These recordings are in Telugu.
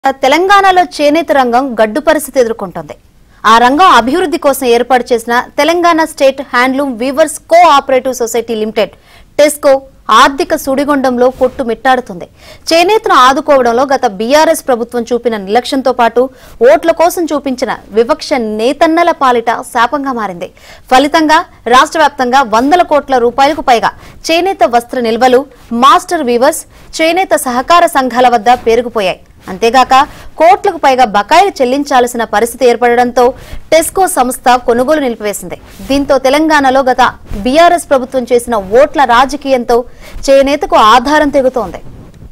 తెలంగాణలో చేనేత రంగం గడ్డు పరిస్థితి ఎదుర్కొంటోంది ఆ రంగం అభివృద్ధి కోసం ఏర్పాటు చేసిన Telangana state handloom weavers cooperative society limited TESCO ఆర్థిక సుడిగుండంలో కొట్టు మిట్టాడుతుంది చేనేతను ఆదుకోవడంలో గత బీఆర్ఎస్ ప్రభుత్వం చూపిన నిర్లక్ష్యంతో పాటు ఓట్ల కోసం చూపించిన వివక్ష నేతన్నల పాలిట శాపంగా మారింది ఫలితంగా రాష్ట్ర వ్యాప్తంగా వందల కోట్ల రూపాయలకు పైగా చేనేత వస్త్ర నిల్వలు మాస్టర్ వీవర్స్ చేనేత సహకార సంఘాల వద్ద పేరుకుపోయాయి అంతేగాక కోట్లకు పైగా బకాయిలు చెల్లించాల్సిన పరిస్థితి ఏర్పడడంతో టెస్కో సంస్థ కొనుగోలు నిలిపివేసింది దీంతో తెలంగాణలో గత బీఆర్ఎస్ ప్రభుత్వం చేసిన ఓట్ల రాజకీయంతో చేనేతకు ఆధారం తెగుతోంది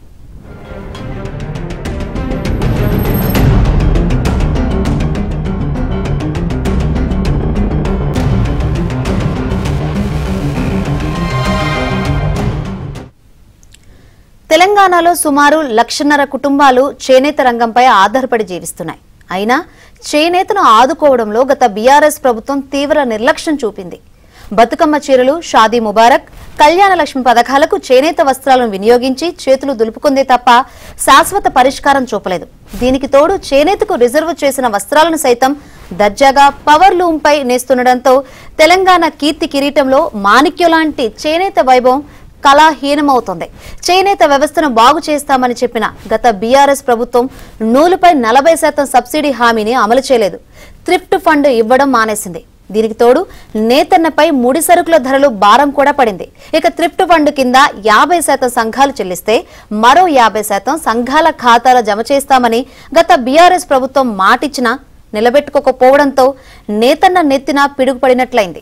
తెలంగాణలో సుమారు లక్షన్నర కుటుంబాలు చేనేత రంగంపై ఆధారపడి జీవిస్తున్నాయి అయినా చేనేతను ఆదుకోవడంలో గత బీఆర్ఎస్ ప్రభుత్వం తీవ్ర నిర్లక్ష్యం చూపింది బతుకమ్మ చీరలు షాదీ ముబారక్ కళ్యాణ లక్ష్మి పథకాలకు చేనేత వస్త్రాలను వినియోగించి చేతులు దులుపుకుందే తప్ప శాశ్వత పరిష్కారం చూపలేదు దీనికి తోడు చేనేతకు రిజర్వ్ చేసిన వస్త్రాలను సైతం దర్జాగా పవర్ లూమ్ పై నేస్తుండటంతో తెలంగాణ కీర్తి కిరీటంలో మాణిక్యం లాంటి చేనేత వైభవం కళాహీనమవుతోంది చేనేత వ్యవస్థను బాగు చేస్తామని చెప్పిన గత బీఆర్ఎస్ ప్రభుత్వం నూలుపై నలభై శాతం సబ్సిడీ హామీని అమలు చేయలేదు థ్రిఫ్ట్ ఫండ్ ఇవ్వడం మానేసింది దీనికి తోడు నేతన్నపై ముడి సరుకుల ధరలు భారం కూడా పడింది ఇక థ్రిఫ్ట్ ఫండ్ కింద యాభై శాతం సంఘాలు చెల్లిస్తే మరో యాభై శాతం సంఘాల ఖాతాలో జమ చేస్తామని గత బీఆర్ఎస్ ప్రభుత్వం మాటిచ్చినా నిలబెట్టుకోకపోవడంతో నేతన్న నెత్తిన పిడుగుపడినట్లయింది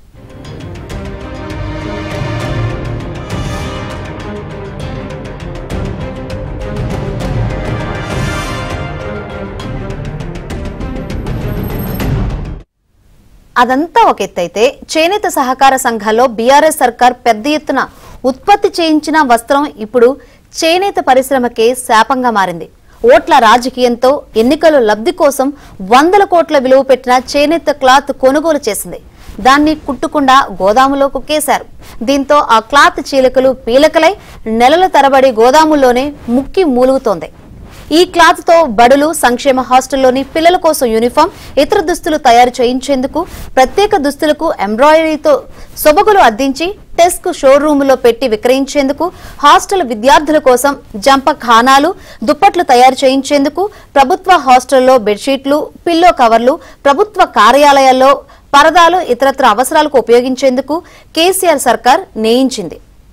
అదంతా ఒక ఎత్తైతే చేనేత సహకార సంఘాల్లో బీఆర్ఎస్ సర్కార్ పెద్ద ఎత్తున ఉత్పత్తి చేయించిన వస్త్రం ఇప్పుడు చేనేత పరిశ్రమకే శాపంగా మారింది ఓట్ల రాజకీయంతో ఎన్నికల లబ్ధి కోసం వందల కోట్ల విలువ పెట్టిన చేనేత క్లాత్ కొనుగోలు చేసింది దాన్ని కుట్టుకుండా గోదాములో కుక్కేశారు దీంతో ఆ క్లాత్ చీలకలు పీలకలై నెలల తరబడి గోదాముల్లోనే ముక్కి మూలుగుతోంది ఈ క్లాత్ తో బడులు సంక్షేమ హాస్టల్లోని పిల్లల కోసం యూనిఫామ్ ఇతర దుస్తులు తయారు చేయించేందుకు ప్రత్యేక దుస్తులకు ఎంబ్రాయిడరీతో సొబగులు అద్దించి టెస్క్ షోరూములో పెట్టి విక్రయించేందుకు హాస్టల్ విద్యార్థుల కోసం జంప ఖానాలు దుప్పట్లు తయారు చేయించేందుకు ప్రభుత్వ హాస్టల్లో బెడ్షీట్లు పిల్లో కవర్లు ప్రభుత్వ కార్యాలయాల్లో పరదాలు ఇతరత్ర అవసరాలకు ఉపయోగించేందుకు కేసీఆర్ సర్కార్ నేయించింది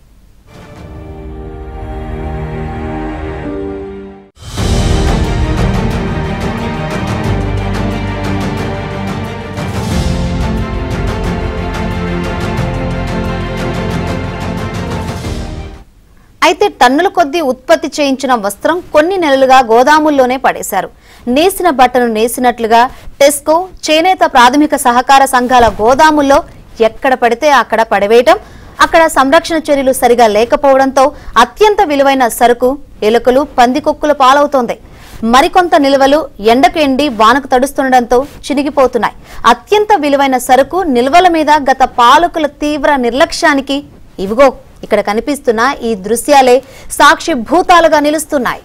అయితే టన్నుల కొద్దీ ఉత్పత్తి చేయించిన వస్త్రం కొన్ని నెలలుగా గోదాముల్లోనే పడేశారు నేసిన బట్టను నేసినట్లుగా టెస్కో చేనేత ప్రాథమిక సహకార సంఘాల గోదాముల్లో ఎక్కడ పడితే అక్కడ పడవేయటం అక్కడ సంరక్షణ చర్యలు సరిగా లేకపోవడంతో అత్యంత విలువైన సరుకు ఎలుకలు పందికొక్కుల పాలవుతోంది మరికొంత నిల్వలు ఎండకు ఎండి వానకు తడుస్తుండటంతో చినిగిపోతున్నాయి అత్యంత విలువైన సరుకు నిల్వల మీద గత పాలకుల తీవ్ర నిర్లక్ష్యానికి ఇవిగో ఇక్కడ కనిపిస్తున్న ఈ దృశ్యాలే సాక్షి భూతాలుగా నిలుస్తున్నాయి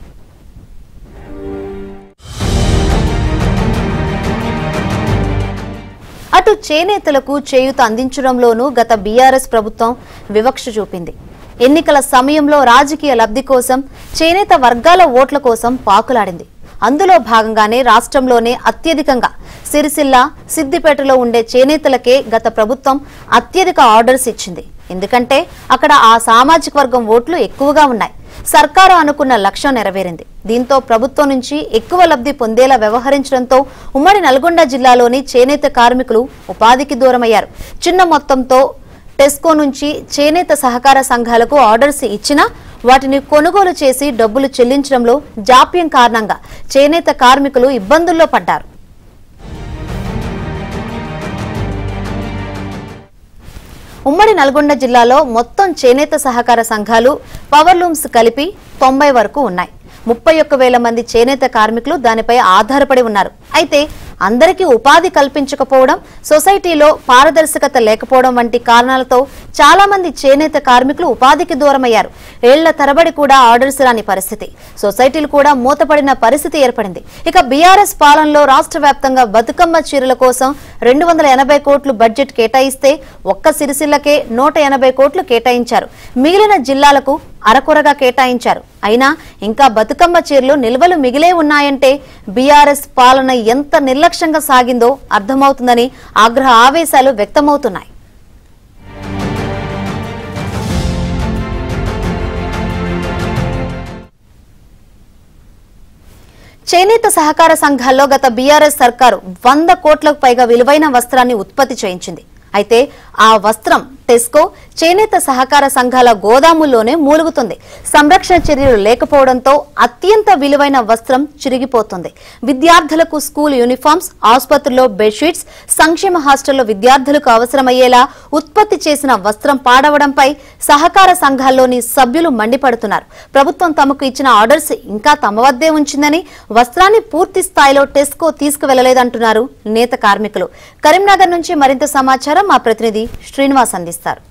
అటు చేనేతలకు చేయూత అందించడంలోనూ గత బీఆర్ఎస్ ప్రభుత్వం వివక్ష చూపింది ఎన్నికల సమయంలో రాజకీయ లబ్ధి కోసం చేనేత వర్గాల ఓట్ల కోసం పాకులాడింది అందులో భాగంగానే రాష్ట్రంలోనే అత్యధికంగా సిరిసిల్ల సిద్దిపేటలో ఉండే చేనేతలకే గత ప్రభుత్వం అత్యధిక ఆర్డర్స్ ఇచ్చింది ఎందుకంటే అక్కడ ఆ సామాజిక వర్గం ఓట్లు ఎక్కువగా ఉన్నాయి సర్కారు అనుకున్న లక్ష్యం నెరవేరింది దీంతో ప్రభుత్వం నుంచి ఎక్కువ లబ్ధి పొందేలా వ్యవహరించడంతో ఉమ్మడి నల్గొండ జిల్లాలోని చేనేత కార్మికులు ఉపాధికి దూరమయ్యారు చిన్న మొత్తంతో టెస్కో నుంచి చేనేత సహకార సంఘాలకు ఆర్డర్స్ ఇచ్చినా వాటిని కొనుగోలు చేసి డబ్బులు చెల్లించడంలో జాప్యం కారణంగా చేనేత కార్మికులు ఇబ్బందుల్లో పడ్డారు ఉమ్మడి నల్గొండ జిల్లాలో మొత్తం చేనేత సహకార సంఘాలు పవర్ లూమ్స్ కలిపి తొంభై వరకు ఉన్నాయి ముప్పై ఒక్క వేల మంది చేనేత కార్మికులు దానిపై ఆధారపడి ఉన్నారు అయితే అందరికీ ఉపాధి కల్పించకపోవడం సొసైటీలో పారదర్శకత లేకపోవడం వంటి కారణాలతో చాలా మంది చేనేత కార్మికులు ఉపాధికి దూరమయ్యారు ఏళ్ల తరబడి కూడా ఆర్డర్స్ రాని పరిస్థితి సొసైటీలు కూడా మూతపడిన పరిస్థితి ఏర్పడింది ఇక బీఆర్ఎస్ పాలనలో రాష్ట్ర వ్యాప్తంగా బతుకమ్మ చీరల కోసం రెండు వందల ఎనభై కోట్లు బడ్జెట్ కేటాయిస్తే ఒక్క సిరిసిల్లకే నూట ఎనభై కోట్లు కేటాయించారు మిగిలిన జిల్లాలకు అరకొరగా కేటాయించారు అయినా ఇంకా బతుకమ్మ చీరలు నిల్వలు మిగిలే ఉన్నాయంటే బీఆర్ఎస్ పాలన ఎంత నిర్లక్ష్యంగా సాగిందో అర్థమవుతుందని ఆగ్రహ ఆవేశాలు వ్యక్తమవుతున్నాయి చేనేత సహకార సంఘాల్లో గత బీఆర్ఎస్ సర్కారు వంద కోట్లకు పైగా విలువైన వస్త్రాన్ని ఉత్పత్తి చేయించింది అయితే ఆ వస్త్రం టెస్కో చేనేత సహకార సంఘాల గోదాముల్లోనే మూలుగుతుంది సంరక్షణ చర్యలు లేకపోవడంతో అత్యంత విలువైన వస్త్రం చిరిగిపోతుంది విద్యార్థులకు స్కూల్ యూనిఫామ్స్ ఆసుపత్రుల్లో బెడ్షీట్స్ సంక్షేమ హాస్టల్లో విద్యార్థులకు అవసరమయ్యేలా ఉత్పత్తి చేసిన వస్త్రం పాడవడంపై సహకార సంఘాల్లోని సభ్యులు మండిపడుతున్నారు ప్రభుత్వం తమకు ఇచ్చిన ఆర్డర్స్ ఇంకా తమ వద్దే ఉంచిందని వస్త్రాన్ని పూర్తి స్థాయిలో టెస్కో తీసుకువెళ్లలేదంటున్నారు నేత కార్మికులు కరీంనగర్ నుంచి మరింత సమాచారం మా ప్రతినిధి శ్రీనివాస్ అందిస్తారు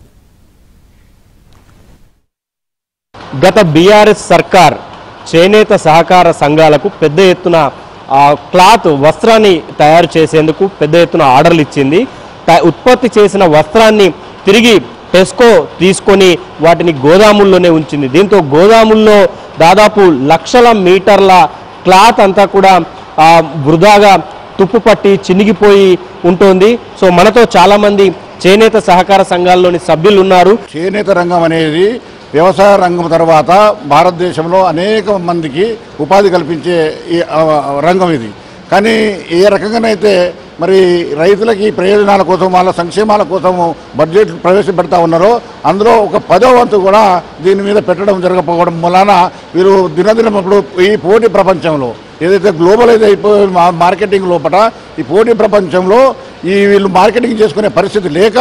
గత బీఆర్ఎస్ సర్కార్ చేనేత సహకార సంఘాలకు పెద్ద ఎత్తున ఆ, క్లాత్ వస్త్రాన్ని తయారు చేసేందుకు పెద్ద ఎత్తున ఆర్డర్లు ఇచ్చింది త- ఉత్పత్తి చేసిన వస్త్రాన్ని తిరిగి టెస్కో తీసుకొని వాటిని గోదాముల్లోనే ఉంచింది దీంతో గోదాముల్లో దాదాపు లక్షల మీటర్ల క్లాత్ అంతా కూడా ఆ, వృధాగా తుప్పు పట్టి చినిగిపోయి ఉంటుంది సో మనతో చాలామంది చేనేత సహకార సంఘాల్లోని సభ్యులు ఉన్నారు చేనేత రంగం అనేది వ్యవసాయ రంగం తర్వాత భారతదేశంలో అనేక మందికి ఉపాధి కల్పించే ఈ ఆ, రంగం ఇది కానీ ఏ రకంగానైతే మరి రైతులకి ప్రయోజనాల కోసం వాళ్ళ సంక్షేమాల కోసం బడ్జెట్ ప్రవేశపెడతా ఉన్నారో అందులో ఒక పదో వంతు కూడా దీని మీద పెట్టడం జరగకపోవడం వలన వీరు దినదినం ఇప్పుడు ఈ పోటీ ప్రపంచంలో ఏదైతే గ్లోబలైజ్ అయిపోయి మా- మార్కెటింగ్ లోపల ఈ పోటీ ప్రపంచంలో ఈ వీళ్ళు మార్కెటింగ్ చేసుకునే పరిస్థితి లేక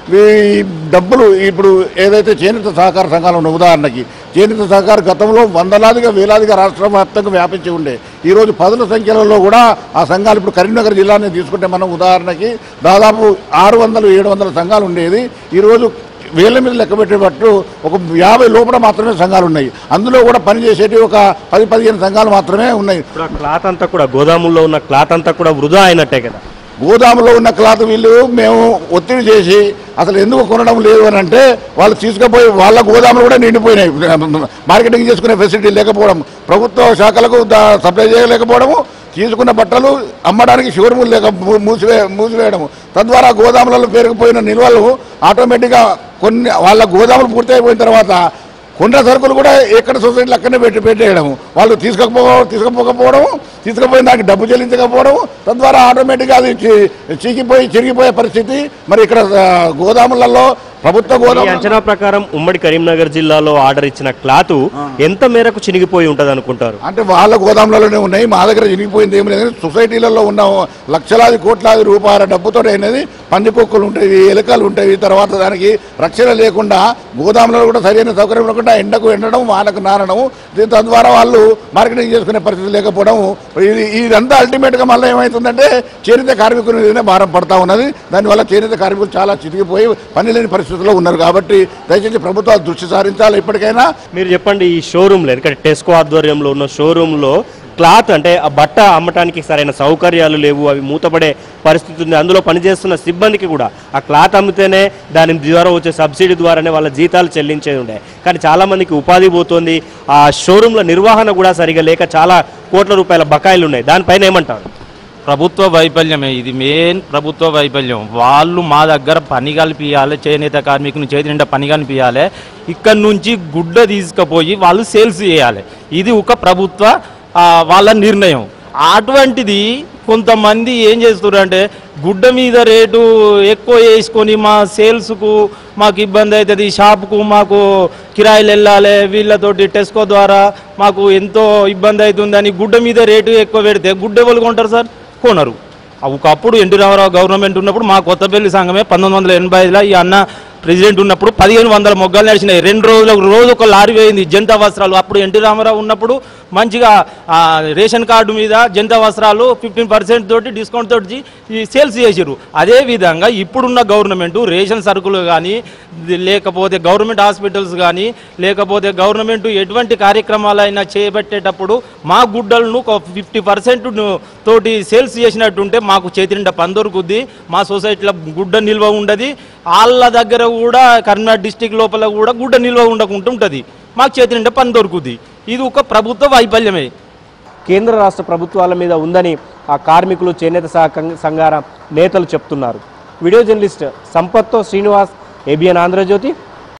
ఈ డబ్బులు ఇప్పుడు ఏదైతే చేనేత సహకార సంఘాలు ఉన్న ఉదాహరణకి చేనేత సహకార గతంలో వందలాదిగా వేలాదిగా రాష్ట్ర వ్యాప్తంగా వ్యాపించి ఉండే ఈరోజు పదుల సంఖ్యలలో కూడా ఆ సంఘాలు ఇప్పుడు కరీంనగర్ జిల్లాని తీసుకుంటే మనం ఉదాహరణకి దాదాపు ఆరు వందలు ఏడు వందల సంఘాలు ఉండేది ఈరోజు వేల మీద లెక్క పెట్టేటట్టు ఒక యాభై లోపల మాత్రమే సంఘాలు ఉన్నాయి అందులో కూడా పనిచేసేటి ఒక పది పదిహేను సంఘాలు మాత్రమే ఉన్నాయి ఇప్పుడు ఆ క్లాత్ అంతా కూడా గోదాముల్లో ఉన్న క్లాత్ అంతా కూడా వృధా అయినట్టే కదా గోదాములో ఉన్న క్లాత్ వీళ్ళు మేము ఒత్తిడి చేసి అసలు ఎందుకు కొనడం లేదు అని అంటే వాళ్ళు తీసుకుపోయి వాళ్ళ గోదాములు కూడా నిండిపోయినాయి మార్కెటింగ్ చేసుకునే ఫెసిలిటీ లేకపోవడం ప్రభుత్వ శాఖలకు దా- సప్లై చేయలేకపోవడము తీసుకున్న బట్టలు అమ్మడానికి షోరూములు లేక మూ- మూసివే మూసివేయడము తద్వారా గోదాములలో పెరిగిపోయిన నిల్వలు ఆటోమేటిక్గా కొన్ని వాళ్ళ గోదాములు పూర్తి అయిపోయిన తర్వాత కొండ సరుకులు కూడా ఎక్కడ సొసైటీలు అక్కడనే పెట్టి పెట్టేయడం వాళ్ళు తీసుకపో తీసుకపోకపోవడం తీసుకుపోయిన దానికి డబ్బు చెల్లించకపోవడం తద్వారా ఆటోమేటిక్గా అది చి- చీకిపోయి చిరిగిపోయే పరిస్థితి మరి ఇక్కడ ఆ, గోదాములలో ప్రభుత్వ ఈ గోదాము అంచనా ప్రకారం ఉమ్మడి కరీంనగర్ జిల్లాలో ఆర్డర్ ఇచ్చిన క్లాత్ ఎంత మేరకు చినిగిపోయి ఉంటది అనుకుంటారు అంటే వాళ్ళ గోదాములలోనే ఉన్నాయి మా దగ్గర చినిగిపోయింది ఏమి లేదు సొసైటీలలో ఉన్న లక్షలాది కోట్లాది రూపాయల డబ్బుతో అనేది పందికొక్కులు ఉంటాయి ఎలుకలు ఉంటాయి తర్వాత దానికి రక్షణ లేకుండా గోదాములలో కూడా సరైన సౌకర్యం లేకుండా ఎండకు ఎండడం వానకు నానడం దీని తద్వారా వాళ్ళు మార్కెటింగ్ చేసుకునే పరిస్థితి లేకపోవడం ఇది ఇదంతా అల్టిమేట్గా మళ్ళీ ఏమవుతుందంటే చేనేత కార్మికుల మీదనే భారం పడతా ఉన్నది దానివల్ల చేనేత కార్మికులు చాలా చితికిపోయి పని లేని పరిస్థితుల్లో ఉన్నారు కాబట్టి దయచేసి ప్రభుత్వాలు దృష్టి సారించాలి ఇప్పటికైనా మీరు చెప్పండి ఈ షోరూమ్ లో ఎందుకంటే టెస్కో ఆధ్వర్యంలో ఉన్న షోరూమ్ లో క్లాత్ అంటే ఆ బట్ట అమ్మటానికి సరైన సౌకర్యాలు లేవు అవి మూతపడే పరిస్థితి ఉంది అందులో పనిచేస్తున్న సిబ్బందికి కూడా ఆ క్లాత్ అమ్మితేనే దాని ద్వారా వచ్చే సబ్సిడీ ద్వారానే వాళ్ళ జీతాలు చెల్లించేది ఉండే కానీ చాలా మందికి ఉపాధి పోతుంది ఆ షోరూంల నిర్వహణ కూడా సరిగా లేక చాలా కోట్ల రూపాయల బకాయిలు ఉన్నాయి దానిపైన ఏమంటారు ప్రభుత్వ వైఫల్యమే ఇది మెయిన్ ప్రభుత్వ వైఫల్యం వాళ్ళు మా దగ్గర పని కల్పియాలి చేనేత కార్మికుని చేతి నిండా పని కల్పియాలి ఇక్కడ నుంచి గుడ్డ తీసుకుపోయి వాళ్ళు సేల్స్ చేయాలి ఇది ఒక ప్రభుత్వ ఆ, వాళ్ళ నిర్ణయం అటువంటిది కొంతమంది ఏం చేస్తున్నారు అంటే గుడ్డ మీద రేటు ఎక్కువ వేసుకొని మా సేల్స్కు మాకు ఇబ్బంది అవుతుంది షాప్కు మాకు కిరాయిలు వెళ్ళాలి వీళ్ళతోటి టెస్కో ద్వారా మాకు ఎంతో ఇబ్బంది అవుతుందని గుడ్డ మీద రేటు ఎక్కువ పెడితే గుడ్డ ఎవరు కొంటారు సార్ కొనరు ఒకప్పుడు ఎన్టీ రామారావు గవర్నమెంట్ ఉన్నప్పుడు మా కొత్తపల్లి సంఘమే పంతొమ్మిది వందల ఎనభై ఐదులో ఈ అన్న ప్రెసిడెంట్ ఉన్నప్పుడు పదిహేను వందల మొగ్గలు నడిచినాయి రెండు రోజులకు రోజు ఒక లారీ వేయింది జనతా వస్త్రాలు అప్పుడు ఎన్టీ రామారావు ఉన్నప్పుడు మంచిగా ఆ, రేషన్ కార్డు మీద జనతా వస్త్రాలు ఫిఫ్టీన్ పర్సెంట్ తోటి డిస్కౌంట్ తోటి ఈ సేల్స్ చేసారు అదే విధంగా ఇప్పుడున్న గవర్నమెంట్ రేషన్ సరుకులు కానీ లేకపోతే గవర్నమెంట్ హాస్పిటల్స్ కానీ లేకపోతే గవర్నమెంట్ ఎటువంటి కార్యక్రమాలైనా చేపట్టేటప్పుడు మా గుడ్డలను ఒక ఫిఫ్టీ పర్సెంట్ తోటి సేల్స్ చేసినట్టుంటే మాకు చేతి నిండా పని దొరుకుద్ది మా సొసైటీలో గుడ్డ నిల్వ ఉండదు వాళ్ళ దగ్గర కూడా కరీంనగర్ డిస్టిక్ లోపల కూడా గుడ్డ నిల్వ ఉండకుండా ఉంటుంది మాకు చేతి నిండా పని దొరుకుద్ది ఇది ఒక ప్రభుత్వ వైఫల్యమే కేంద్ర రాష్ట్ర ప్రభుత్వాల మీద ఉందని ఆ కార్మికులు చేనేత సహ- సంఘాల నేతలు చెప్తున్నారు వీడియో జర్నలిస్ట్ సంపత్తో శ్రీనివాస్ ఏబిఎన్ ఆంధ్రజ్యోతి